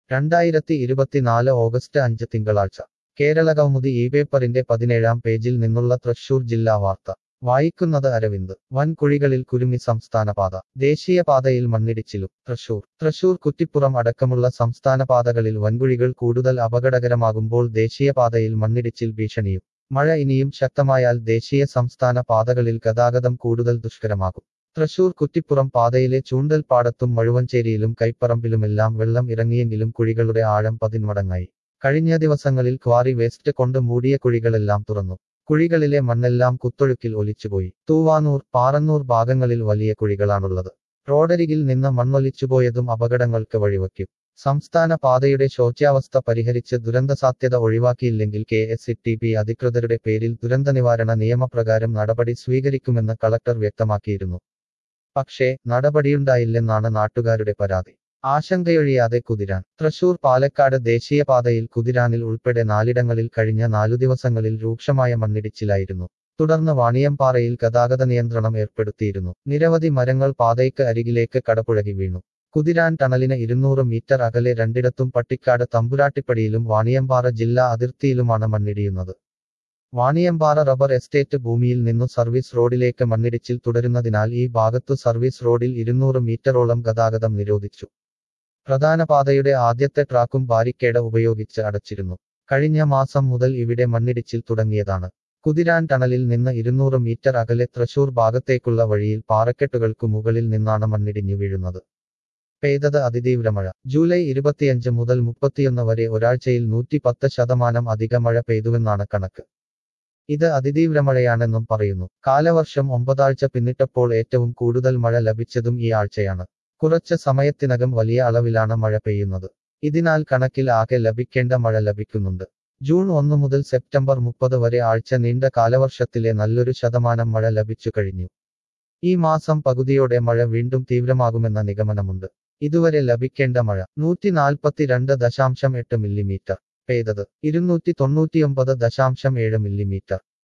രണ്ടായിരത്തി ഇരുപത്തിനാല് ഓഗസ്റ്റ് അഞ്ച് തിങ്കളാഴ്ച കേരളകൗമുദി ഈ പേപ്പറിന്റെ പതിനേഴാം പേജിൽ നിന്നുള്ള തൃശൂർ ജില്ലാ വാർത്ത വായിക്കുന്നത് അരവിന്ദ് വൻ കുഴികളിൽ കുരുങ്ങി സംസ്ഥാനപാത ദേശീയപാതയിൽ മണ്ണിടിച്ചിലും തൃശൂർ തൃശൂർ കുറ്റിപ്പുറം അടക്കമുള്ള സംസ്ഥാനപാതകളിൽ വൻകുഴികൾ കൂടുതൽ അപകടകരമാകുമ്പോൾ ദേശീയപാതയിൽ മണ്ണിടിച്ചിൽ ഭീഷണിയും മഴ ഇനിയും ശക്തമായാൽ ദേശീയ സംസ്ഥാന പാതകളിൽ ഗതാഗതം കൂടുതൽ ദുഷ്കരമാകും തൃശൂർ കുറ്റിപ്പുറം പാതയിലെ ചൂണ്ടൽപ്പാടത്തും മഴുവഞ്ചേരിയിലും കൈപ്പറമ്പിലുമെല്ലാം വെള്ളം ഇറങ്ങിയെങ്കിലും കുഴികളുടെ ആഴം പതിന്മടങ്ങായി കഴിഞ്ഞ ദിവസങ്ങളിൽ ക്വാറി വേസ്റ്റ് കൊണ്ട് മൂടിയ കുഴികളെല്ലാം തുറന്നു കുഴികളിലെ മണ്ണെല്ലാം കുത്തൊഴുക്കിൽ ഒലിച്ചുപോയി തൂവാനൂർ പാറന്നൂർ ഭാഗങ്ങളിൽ വലിയ കുഴികളാണുള്ളത് റോഡരികിൽ നിന്ന് മണ്ണൊലിച്ചുപോയതും അപകടങ്ങൾക്ക് വഴിവെക്കും സംസ്ഥാന പാതയുടെ ശോച്യാവസ്ഥ പരിഹരിച്ച് ദുരന്തസാധ്യത ഒഴിവാക്കിയില്ലെങ്കിൽ കെ എസ് ടി പി അധികൃതരുടെ പേരിൽ ദുരന്തനിവാരണ നിയമപ്രകാരം നടപടി സ്വീകരിക്കുമെന്ന് കളക്ടർ വ്യക്തമാക്കിയിരുന്നു പക്ഷേ നടപടിയുണ്ടായില്ലെന്നാണ് നാട്ടുകാരുടെ പരാതി ആശങ്കയൊഴിയാതെ കുതിരാൻ തൃശൂർ പാലക്കാട് ദേശീയപാതയിൽ കുതിരാനിൽ ഉൾപ്പെടെ നാലിടങ്ങളിൽ കഴിഞ്ഞ നാലു ദിവസങ്ങളിൽ രൂക്ഷമായ മണ്ണിടിച്ചിലായിരുന്നു തുടർന്ന് വാണിയമ്പാറയിൽ ഗതാഗത നിയന്ത്രണം ഏർപ്പെടുത്തിയിരുന്നു നിരവധി മരങ്ങൾ പാതയ്ക്ക് അരികിലേക്ക് കടപുഴകി വീണു കുതിരാൻ ടണലിന് ഇരുന്നൂറ് മീറ്റർ അകലെ രണ്ടിടത്തും പട്ടിക്കാട് തമ്പുരാട്ടിപ്പടിയിലും വാണിയമ്പാറ ജില്ലാ അതിർത്തിയിലുമാണ് മണ്ണിടിയുന്നത് വാണിയമ്പാറ റബ്ബർ എസ്റ്റേറ്റ് ഭൂമിയിൽ നിന്നു സർവീസ് റോഡിലേക്ക് മണ്ണിടിച്ചിൽ തുടരുന്നതിനാൽ ഈ ഭാഗത്തു സർവീസ് റോഡിൽ ഇരുന്നൂറ് മീറ്ററോളം ഗതാഗതം നിരോധിച്ചു പ്രധാന പാതയുടെ ആദ്യത്തെ ട്രാക്കും ബാരിക്കേഡ് ഉപയോഗിച്ച് അടച്ചിരുന്നു കഴിഞ്ഞ മാസം മുതൽ ഇവിടെ മണ്ണിടിച്ചിൽ തുടങ്ങിയതാണ് കുതിരാൻ ടണലിൽ നിന്ന് ഇരുന്നൂറ് മീറ്റർ അകലെ തൃശൂർ ഭാഗത്തേക്കുള്ള വഴിയിൽ പാറക്കെട്ടുകൾക്കു മുകളിൽ നിന്നാണ് മണ്ണിടിഞ്ഞു വീഴുന്നത് പെയ്തത് അതിതീവ്ര മഴ ജൂലൈ ഇരുപത്തിയഞ്ച് മുതൽ മുപ്പത്തിയൊന്ന് വരെ ഒരാഴ്ചയിൽ നൂറ്റി പത്ത് ശതമാനം അധിക മഴ പെയ്തുവെന്നാണ് കണക്ക് ഇത് അതിതീവ്ര മഴയാണെന്നും പറയുന്നു കാലവർഷം ഒമ്പതാഴ്ച പിന്നിട്ടപ്പോൾ ഏറ്റവും കൂടുതൽ മഴ ലഭിച്ചതും ഈ ആഴ്ചയാണ് കുറച്ച് സമയത്തിനകം വലിയ അളവിലാണ് മഴ പെയ്യുന്നത് ഇതിനാൽ കണക്കിൽ ആകെ ലഭിക്കേണ്ട മഴ ലഭിക്കുന്നുണ്ട് ജൂൺ ഒന്ന് മുതൽ സെപ്റ്റംബർ മുപ്പത് വരെ ആഴ്ച നീണ്ട കാലവർഷത്തിലെ നല്ലൊരു ശതമാനം മഴ ലഭിച്ചു കഴിഞ്ഞു ഈ മാസം പകുതിയോടെ മഴ വീണ്ടും തീവ്രമാകുമെന്ന നിഗമനമുണ്ട് ഇതുവരെ ലഭിക്കേണ്ട മഴ നൂറ്റി നാൽപ്പത്തിരണ്ട് ദശാംശം എട്ട് മില്ലിമീറ്റർ പെയ്തത് ഇരുന്നൂറ്റി തൊണ്ണൂറ്റിയൊമ്പത് ദശാംശം ഏഴ് മില്ലിമീറ്റർ